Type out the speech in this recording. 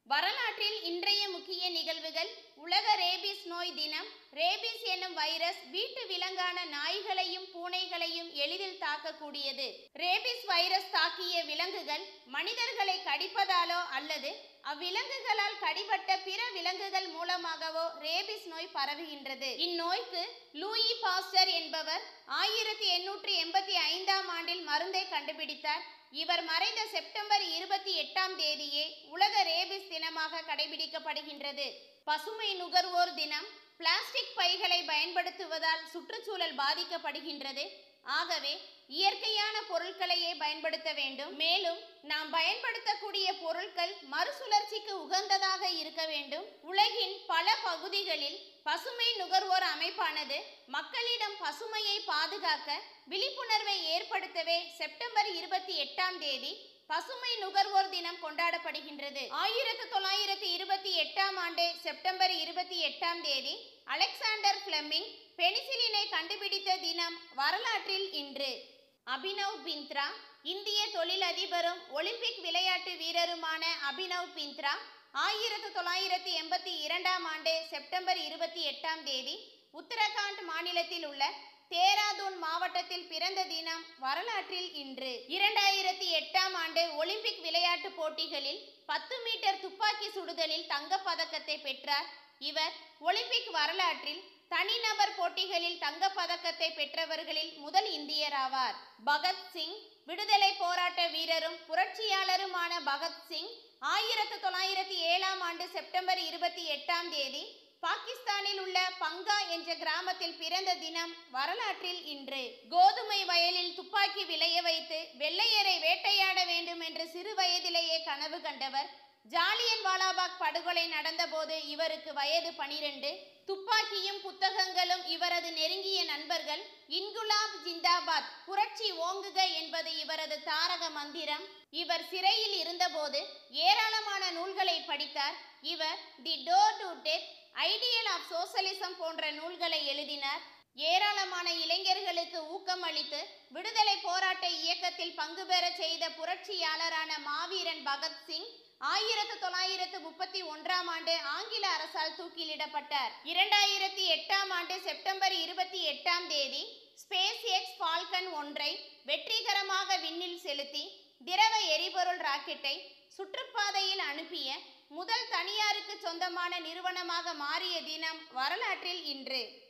வரலாற்றில் இன்றைய முக்கிய நிகழ்வுகள் உலக ரேபிஸ் நோய் தினம் ரேபிஸ் என்னும் வைரஸ் வீட்டு விலங்கான நாய்களையும் பூனைகளையும் எளிதில் தாக்கக்கூடியது ரேபிஸ் வைரஸ் தாக்கிய விலங்குகள் மனிதர்களை கடிப்பதாலோ அல்லது அவ்விலங்குகளால் கடிபட்ட பிற விலங்குகள் மூலமாகவோ ரேபிஸ் நோய் பரவுகின்றது இந்நோய்க்கு லூயி பாஸ்டர் என்பவர் ஆயிரத்தி எண்ணூற்றி எண்பத்தி ஐந்தாம் ஆண்டில் மருந்தை கண்டுபிடித்தார் இவர் மறைந்த செப்டம்பர் இருபத்தி எட்டாம் தேதியே உலக ரேபிஸ் தினமாக கடைபிடிக்கப்படுகின்றது பசுமை நுகர்வோர் தினம் பிளாஸ்டிக் பைகளை பயன்படுத்துவதால் சுற்றுச்சூழல் பாதிக்கப்படுகின்றது ஆகவே இயற்கையான பொருட்களையே பயன்படுத்த வேண்டும் மேலும் நாம் பயன்படுத்தக்கூடிய பொருட்கள் மறுசுழற்சிக்கு உகந்ததாக இருக்க வேண்டும் உலகின் பல பகுதிகளில் பசுமை நுகர்வோர் அமைப்பானது மக்களிடம் பசுமையை பாதுகாக்க விழிப்புணர்வை ஏற்படுத்தவே செப்டம்பர் இருபத்தி எட்டாம் தேதி பசுமை நுகர்வோர் தினம் கொண்டாடப்படுகின்றது ஆயிரத்து தொள்ளாயிரத்து இருபத்தி எட்டாம் ஆண்டு செப்டம்பர் இருபத்தி எட்டாம் தேதி அலெக்சாண்டர் பிளெமிங் பெனிசிலினை கண்டுபிடித்த தினம் வரலாற்றில் இன்று அபினவ் பிந்த்ரா இந்திய தொழிலதிபரும் ஒலிம்பிக் விளையாட்டு வீரருமான அபினவ் பிந்த்ரா ஆயிரத்து தொள்ளாயிரத்து எண்பத்தி இரண்டாம் ஆண்டு செப்டம்பர் இருபத்தி எட்டாம் தேதி உத்தரகாண்ட் மாநிலத்தில் உள்ள தேராதூன் மாவட்டத்தில் பிறந்த தினம் வரலாற்றில் இன்று இரண்டாயிரத்தி எட்டாம் ஆண்டு ஒலிம்பிக் விளையாட்டு போட்டிகளில் பத்து மீட்டர் துப்பாக்கி சுடுதலில் தங்கப்பதக்கத்தை பெற்றார் இவர் ஒலிம்பிக் வரலாற்றில் தனிநபர் போட்டிகளில் தங்கப்பதக்கத்தை பெற்றவர்களில் முதல் இந்தியர் ஆவார் பகத்சிங் விடுதலை போராட்ட வீரரும் புரட்சியாளருமான பகத்சிங் ஆயிரத்து தொள்ளாயிரத்தி ஏழாம் ஆண்டு செப்டம்பர் இருபத்தி எட்டாம் தேதி பாகிஸ்தானில் உள்ள பங்கா என்ற கிராமத்தில் பிறந்த தினம் வரலாற்றில் இன்று கோதுமை வயலில் துப்பாக்கி விளைய வைத்து வெள்ளையரை வேட்டையாட வேண்டும் என்று சிறு வயதிலேயே கனவு கண்டவர் ஜாலியன் வாலாபாக் படுகொலை நடந்தபோது இவருக்கு வயது பனிரெண்டு துப்பாக்கியும் புத்தகங்களும் இவரது நெருங்கிய நண்பர்கள் இன்குலாப் ஜிந்தாபாத் புரட்சி ஓங்குக என்பது இவரது தாரக மந்திரம் இவர் சிறையில் இருந்தபோது ஏராளமான நூல்களை படித்தார் இவர் the door to death ideal of socialism போன்ற நூல்களை எழுதினார் ஏராளமான இளைஞர்களுக்கு ஊக்கம் அளித்து விடுதலை போராட்ட இயக்கத்தில் பங்கு பெற செய்த புரட்சியாளரான மாவீரன் பகத்சிங் ஆயிரத்து தொள்ளாயிரத்து முப்பத்தி ஒன்றாம் ஆண்டு ஆங்கில அரசால் தூக்கிலிடப்பட்டார் இரண்டாயிரத்தி எட்டாம் ஆண்டு செப்டம்பர் இருபத்தி எட்டாம் தேதி ஸ்பேஸ் எக்ஸ் ஃபால்கன் ஒன்றை வெற்றிகரமாக விண்ணில் செலுத்தி திரவ எரிபொருள் ராக்கெட்டை சுற்றுப்பாதையில் அனுப்பிய முதல் தனியாருக்கு சொந்தமான நிறுவனமாக மாறிய தினம் வரலாற்றில் இன்று